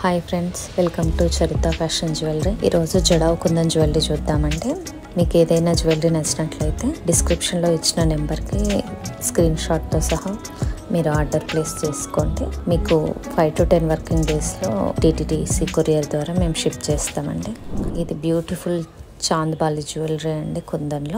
hi friends welcome to Charitha fashion jewellery ఈరోజు jadau kundan jewellery చూద్దామంటే మీకు ఏదైనా జ్యువెలరీ నచ్చినట్లయితే డిస్క్రిప్షన్లో ఇచ్చిన నెంబర్కి స్క్రీన్ షాట్తో సహా మీరు ఆర్డర్ ప్లేస్ చేసుకోండి మీకు ఫైవ్ టు టెన్ వర్కింగ్ డేస్లో టీటీడీసీ కొరియర్ ద్వారా మేము షిప్ చేస్తామండి ఇది బ్యూటిఫుల్ చాంద్బాలి జ్యువెలరీ అండి కుందన్లో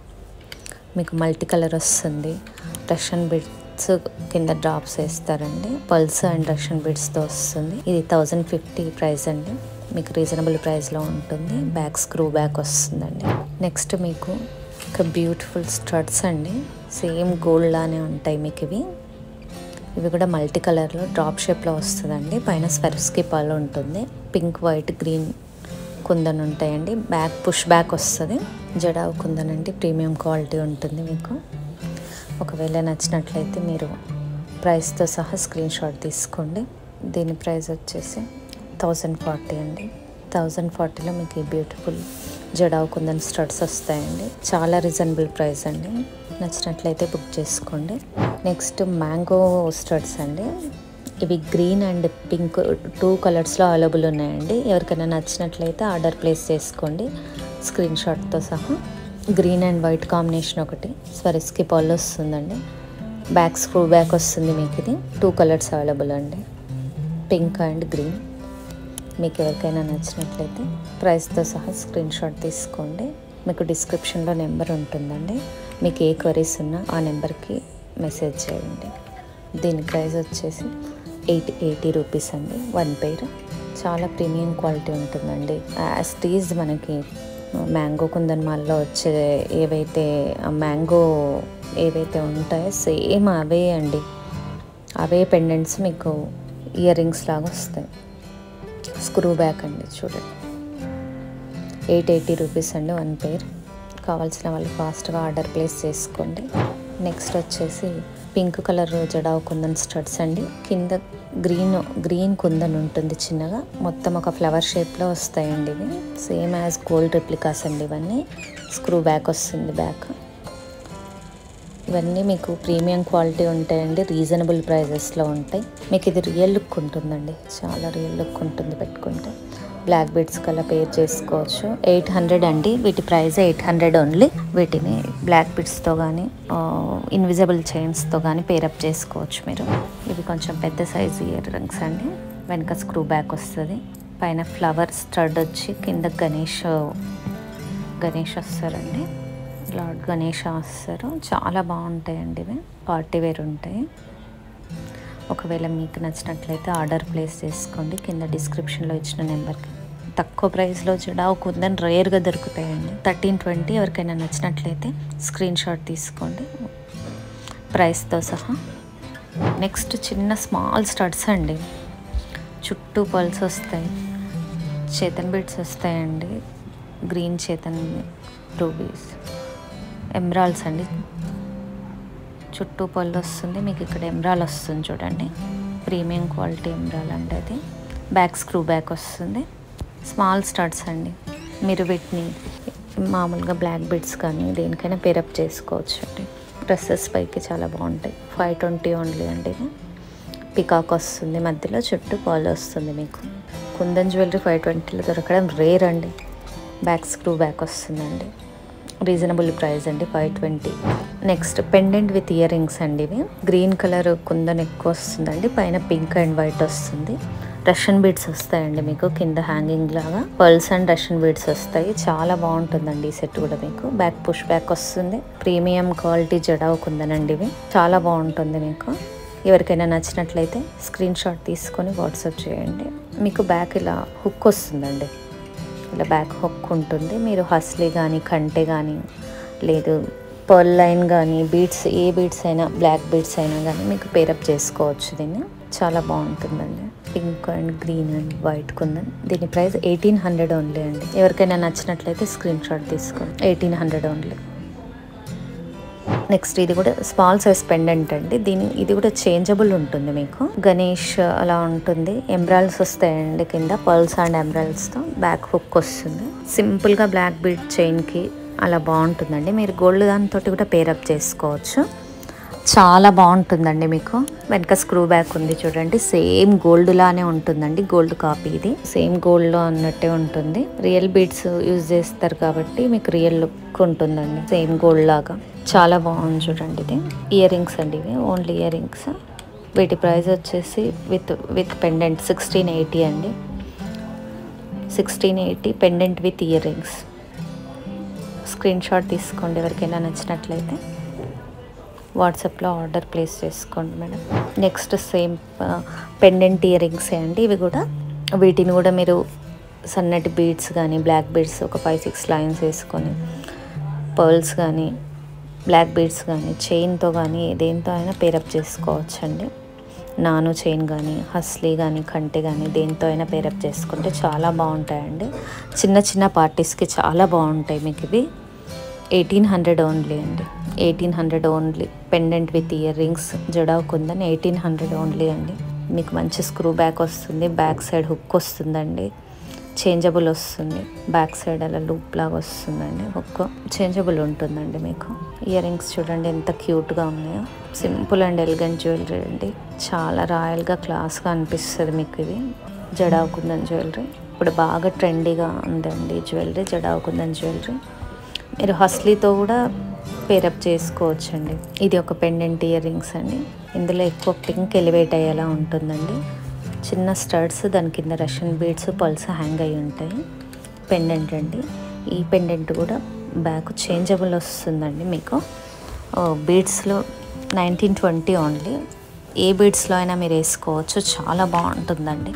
మీకు మల్టీ కలర్ వస్తుంది రష్యన్ బిడ్స్ కింద డ్రాప్స్ వేస్తారండి పల్స్ అండ్ రష్యన్ బిడ్స్తో వస్తుంది ఇది థౌజండ్ ఫిఫ్టీ ప్రైస్ అండి మీకు రీజనబుల్ ప్రైస్లో ఉంటుంది బ్యాక్ స్క్రూ బ్యాక్ వస్తుందండి నెక్స్ట్ మీకు ఒక బ్యూటిఫుల్ స్టడ్స్ అండి సేమ్ గోల్డ్ లానే ఉంటాయి మీకు ఇవి ఇవి కూడా మల్టీ కలర్లో డ్రాప్ షేప్లో వస్తుందండి పైన స్వెర్స్కి పాలు ఉంటుంది పింక్ వైట్ గ్రీన్ కుందన్ ఉంటాయండి బ్యాక్ పుష్ బ్యాక్ వస్తుంది జడావు కుందన్ అండి ప్రీమియం క్వాలిటీ ఉంటుంది మీకు ఒకవేళ నచ్చినట్లయితే మీరు ప్రైస్తో సహా స్క్రీన్ షాట్ తీసుకోండి దీని ప్రైస్ వచ్చేసి థౌజండ్ ఫార్టీ అండి థౌజండ్ ఫార్టీలో మీకు ఈ బ్యూటిఫుల్ జడావు కుందన్ స్టడ్స్ వస్తాయండి చాలా రీజనబుల్ ప్రైస్ అండి నచ్చినట్లయితే బుక్ చేసుకోండి నెక్స్ట్ మ్యాంగో స్టడ్స్ అండి ఇవి గ్రీన్ అండ్ పింక్ టూ కలర్స్లో అవైలబుల్ ఉన్నాయండి ఎవరికైనా నచ్చినట్లయితే ఆర్డర్ ప్లేస్ చేసుకోండి స్క్రీన్ షాట్తో సహా గ్రీన్ అండ్ వైట్ కాంబినేషన్ ఒకటి స్వరిస్కి పాల్ వస్తుందండి బ్యాక్ స్క్రూ బ్యాక్ వస్తుంది మీకు ఇది టూ కలర్స్ అవైలబుల్ అండి పింక్ అండ్ గ్రీన్ మీకు ఎవరికైనా నచ్చినట్లయితే ప్రైస్తో సహా స్క్రీన్ షాట్ తీసుకోండి మీకు డిస్క్రిప్షన్లో నెంబర్ ఉంటుందండి మీకు ఏ క్వరీస్ ఉన్నా ఆ నెంబర్కి మెసేజ్ చేయండి దీని ప్రైస్ వచ్చేసి ఎయిట్ ఎయిటీ రూపీస్ అండి వన్ పేర్ చాలా ప్రీమియం క్వాలిటీ ఉంటుందండి యాజ్ టీజ్ మనకి మ్యాంగో కుందన్ మాల్లో వచ్చే ఏవైతే మ్యాంగో ఏవైతే ఉంటాయో సేమ్ అవే అండి అవే పెండెంట్స్ మీకు ఇయర్ రింగ్స్ లాగా వస్తాయి స్క్రూ బ్యాక్ అండి చూడండి ఎయిట్ ఎయిటీ రూపీస్ అండి వన్ పేర్ కావాల్సిన వాళ్ళు ఫాస్ట్గా ఆర్డర్ ప్లేస్ చేసుకోండి నెక్స్ట్ వచ్చేసి pink colour jadau kundan studs అండి కింద గ్రీన్ గ్రీన్ కుందన్ ఉంటుంది చిన్నగా మొత్తం ఒక ఫ్లవర్ షేప్లో వస్తాయండి ఇవి సేమ్ యాజ్ గోల్డ్ రిప్లికాస్ అండి ఇవన్నీ స్క్రూ బ్యాక్ వస్తుంది బ్యాక్ ఇవన్నీ మీకు ప్రీమియం క్వాలిటీ ఉంటాయండి రీజనబుల్ ప్రైజెస్లో ఉంటాయి మీకు ఇది రియల్ లుక్ ఉంటుందండి చాలా రియల్ లుక్ ఉంటుంది పెట్టుకుంటే బ్లాక్ బీడ్స్ కల్లా పేర్ చేసుకోవచ్చు ఎయిట్ హండ్రెడ్ అండి వీటి ప్రైస్ ఎయిట్ హండ్రెడ్ ఓన్లీ వీటిని బ్లాక్ బీడ్స్తో కానీ ఇన్విజిబుల్ చైన్స్తో కానీ పేరప్ చేసుకోవచ్చు మీరు ఇవి కొంచెం పెద్ద సైజ్ ఇయర్ రింగ్స్ అండి వెనక స్క్రూ బ్యాక్ వస్తుంది పైన ఫ్లవర్ స్టడ్ వచ్చి కింద గణేష్ గణేష్ వస్తారండి లార్డ్ గణేష్ వస్తారు చాలా బాగుంటాయండి ఇవి పార్టీ వేర్ ఉంటాయి ఒకవేళ మీకు నచ్చినట్లయితే ఆర్డర్ ప్లేస్ చేసుకోండి కింద డిస్క్రిప్షన్లో ఇచ్చిన నెంబర్కి తక్కువ ప్రైస్లో జడావు కుందని రేర్గా దొరుకుతాయండి థర్టీన్ ట్వంటీ ఎవరికైనా నచ్చినట్లయితే స్క్రీన్ షాట్ తీసుకోండి ప్రైస్తో సహా నెక్స్ట్ చిన్న స్మాల్ స్టడ్స్ అండి చుట్టూ పల్స్ వస్తాయి చేతన్ బిడ్స్ వస్తాయండి గ్రీన్ చేతన్ రూబీస్ ఎమ్రాల్స్ అండి చుట్టూ పళ్ళు వస్తుంది మీకు ఇక్కడ ఎమ్రాల్ వస్తుంది చూడండి ప్రీమియం క్వాలిటీ ఎమ్రాల్ అంటే అది బ్యాక్ స్క్రూ బ్యాక్ వస్తుంది స్మాల్ స్టడ్స్ అండి మీరు వీటిని మామూలుగా బ్లాక్ బిడ్స్ కానీ దేనికైనా పేరప్ చేసుకోవచ్చు అండి డ్రెస్సెస్ పైకి చాలా బాగుంటాయి ఫైవ్ ట్వంటీ ఓన్లీ అండి ఇది పికాక్ వస్తుంది మధ్యలో చుట్టూ పాలు వస్తుంది మీకు కుందన్ జ్యువెలరీ ఫైవ్ ట్వంటీలో దొరకడం రేర్ అండి బ్యాక్ స్క్రూ బ్యాక్ వస్తుందండి రీజనబుల్ ప్రైస్ అండి five twenty next pendant with earrings అండి ఇవి గ్రీన్ కలర్ కుందన్ ఎక్కువ వస్తుందండి పైన పింక్ అండ్ వైట్ వస్తుంది రష్యన్ బీడ్స్ వస్తాయండి మీకు కింద హ్యాంగింగ్ లాగా పర్ల్స్ అండ్ రష్యన్ బీడ్స్ వస్తాయి చాలా బాగుంటుందండి ఈ సెట్ కూడా మీకు బ్యాక్ పుష్ బ్యాక్ వస్తుంది ప్రీమియం క్వాలిటీ జడావు కుందనండి ఇవి చాలా బాగుంటుంది మీకు ఎవరికైనా నచ్చినట్లయితే స్క్రీన్ షాట్ తీసుకొని వాట్సాప్ చేయండి మీకు బ్యాక్ ఇలా హుక్ వస్తుందండి ఇలా బ్యాక్ హుక్ ఉంటుంది మీరు హస్లీ కానీ కంటే కానీ లేదు పర్ల్ లైన్ కానీ బీడ్స్ ఏ బీడ్స్ అయినా బ్లాక్ బీడ్స్ అయినా కానీ మీకు పేరప్ చేసుకోవచ్చు దీన్ని చాలా బాగుంటుందండి pink and green and white కుందని దీని ప్రైస్ ఎయిటీన్ హండ్రెడ్ ఓన్లీ అండి ఎవరికైనా నచ్చినట్లయితే స్క్రీన్ షాట్ తీసుకోండి ఎయిటీన్ హండ్రెడ్ ఓన్లీ నెక్స్ట్ ఇది కూడా స్మాల్ సైజ్ పెండెంట్ అండి దీని ఇది కూడా చేంజబుల్ ఉంటుంది మీకు గణేష్ అలా ఉంటుంది ఎంబ్రాల్స్ వస్తాయండి కింద పర్ల్స్ అండ్ ఎంబ్రాల్స్తో బ్యాక్ హుక్ వస్తుంది సింపుల్గా బ్లాక్ బీడ్ చైన్కి అలా బాగుంటుందండి మీరు గోల్డ్ దానితో కూడా పేరప్ చేసుకోవచ్చు చాలా బాగుంటుందండి మీకు వెనక స్క్రూ బ్యాక్ ఉంది చూడండి సేమ్ గోల్డ్ లానే ఉంటుందండి గోల్డ్ కాపీ ఇది సేమ్ గోల్డ్ లో అన్నట్టే ఉంటుంది రియల్ బీడ్స్ యూజ్ చేస్తారు కాబట్టి మీకు రియల్ లుక్ ఉంటుందండి సేమ్ గోల్డ్ లాగా చాలా బాగుంది చూడండి ఇది ఇయర్ రింగ్స్ అండి ఇవి ఓన్లీ ఇయర్ రింగ్స్ వీటి ప్రైస్ వచ్చేసి with with pendant sixteen eighty అండి sixteen eighty pendant with earrings screen shot తీసుకోండి ఎవరికైనా నచ్చినట్లయితే వాట్సాప్లో ఆర్డర్ ప్లేస్ చేసుకోండి madam next same pendant ear రింగ్సే అండి ఇవి కూడా వీటిని కూడా మీరు సన్నటి బీడ్స్ కానీ బ్లాక్ బీడ్స్ ఒక ఫైవ్ సిక్స్ లైన్స్ వేసుకొని పర్ల్స్ కానీ బ్లాక్ బీడ్స్ కానీ చైన్తో కానీ దేంతో అయినా పేరప్ చేసుకోవచ్చండి నాను చైన్ కానీ హస్లీ కానీ కంటి కానీ దేంతో అయినా పేరప్ చేసుకుంటే చాలా బాగుంటాయండి చిన్న చిన్న పార్టీస్కి చాలా బాగుంటాయి మీకు ఇవి ఎయిటీన్ హండ్రెడ్ ఓన్లీ అండి eighteen hundred only pendant with earrings jadau కుందని ఎయిటీన్ హండ్రెడ్ ఓన్లీ అండి మీకు మంచి స్క్రూ బ్యాక్ వస్తుంది బ్యాక్ సైడ్ హుక్ వస్తుందండి చేంజబుల్ వస్తుంది బ్యాక్ సైడ్ అలా లూప్ లాగా వస్తుందండి హుక్ చేంజబుల్ ఉంటుందండి మీకు ఇయర్ రింగ్స్ చూడండి ఎంత క్యూట్గా ఉన్నాయో సింపుల్ అండ్ ఎలిగెంట్ జ్యువెలరీ అండి చాలా రాయల్గా క్లాస్గా అనిపిస్తుంది మీకు ఇది జడావ్ కుందన్ జ్యువెలరీ ఇప్పుడు బాగా ట్రెండీగా ఉందండి జ్యువెలరీ జడావ్ కుందన్ జ్యువెలరీ మీరు హస్లీతో కూడా పేరప్ చేసుకోవచ్చండి ఇది ఒక పెండెంట్ ఇయర్ రింగ్స్ అండి ఇందులో ఎక్కువ పింక్ ఎలివేట్ అయ్యేలా ఉంటుందండి చిన్న స్టడ్స్ దాని కింద రష్యన్ బీడ్స్ పల్స్ హ్యాంగ్ అయి ఉంటాయి పెండెంట్ అండి ఈ పెండెంట్ కూడా బ్యాక్ చేంజబుల్ వస్తుందండి మీకు బీడ్స్లో నైన్టీన్ ట్వంటీ ఓన్లీ ఏ బీడ్స్లో అయినా మీరు వేసుకోవచ్చు చాలా బాగుంటుందండి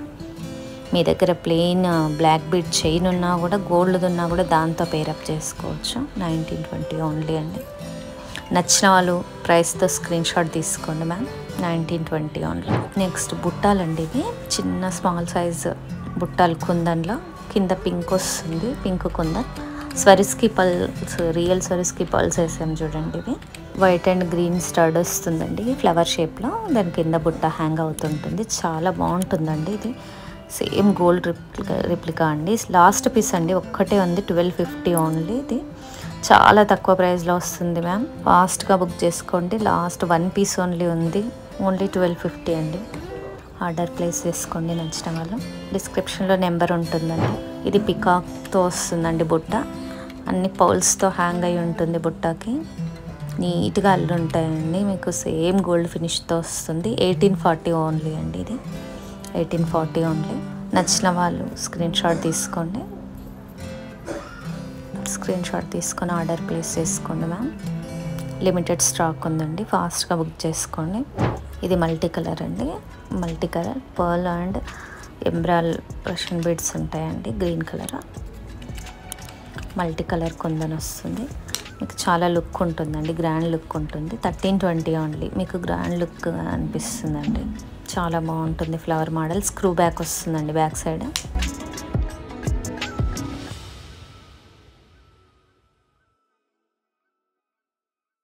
మీ దగ్గర ప్లెయిన్ బ్లాక్ బీడ్ చైన్ ఉన్నా కూడా గోల్డ్ ఉన్నా కూడా దాంతో పేరప్ చేసుకోవచ్చు నైన్టీన్ ట్వంటీ ఓన్లీ అండి నచ్చిన వాళ్ళు ప్రైస్తో స్క్రీన్ షాట్ తీసుకోండి ma'am nineteen twenty only next బుట్టాలండి ఇవి చిన్న స్మాల్ సైజ్ బుట్టాలు కుందన్లో కింద పింక్ వస్తుంది pink kundan Swarovski pearls real Swarovski pearls వేసాం చూడండి ఇవి వైట్ అండ్ గ్రీన్ స్టడ్ వస్తుందండి ఫ్లవర్ షేప్లో దాని కింద బుట్ట హ్యాంగ్ అవుతుంటుంది చాలా బాగుంటుందండి ఇది సేమ్ గోల్డ్ రిప్లికా రిప్లికా అండి లాస్ట్ పీస్ అండి ఒక్కటే ఉంది ట్వెల్వ్ ఫిఫ్టీ ఓన్లీ ఇది చాలా తక్కువ ప్రైస్లో వస్తుంది మ్యామ్ ఫాస్ట్గా బుక్ చేసుకోండి లాస్ట్ వన్ పీస్ ఓన్లీ ఉంది ఓన్లీ ట్వెల్వ్ ఫిఫ్టీ అండి ఆర్డర్ ప్లేస్ చేసుకోండి నచ్చిన వాళ్ళు డిస్క్రిప్షన్లో నెంబర్ ఉంటుందండి ఇది పికాక్తో వస్తుందండి బుట్ట అన్ని పౌల్స్తో హ్యాంగ్ అయి ఉంటుంది బుట్టకి నీట్గా అల్లు ఉంటాయండి మీకు సేమ్ గోల్డ్ ఫినిష్తో వస్తుంది ఎయిటీన్ ఫార్టీ ఓన్లీ అండి ఇది ఎయిటీన్ ఫార్టీ ఓన్లీ నచ్చిన వాళ్ళు స్క్రీన్ షాట్ తీసుకోండి స్క్రీన్ షాట్ తీసుకొని ఆర్డర్ ప్లేస్ చేసుకోండి మ్యామ్ లిమిటెడ్ స్టాక్ ఉందండి ఫాస్ట్గా బుక్ చేసుకోండి ఇది మల్టీ కలర్ అండి మల్టీ కలర్ పర్ల్ అండ్ ఎంబ్రాల్ రషన్ బీడ్స్ ఉంటాయండి గ్రీన్ కలర్ మల్టీ కలర్ కొందని వస్తుంది మీకు చాలా లుక్ ఉంటుందండి గ్రాండ్ లుక్ ఉంటుంది థర్టీన్ ట్వంటీ ఓన్లీ మీకు గ్రాండ్ లుక్ అనిపిస్తుందండి చాలా బాగుంటుంది ఫ్లవర్ మోడల్ స్క్రూ బ్యాక్ వస్తుందండి బ్యాక్ సైడ్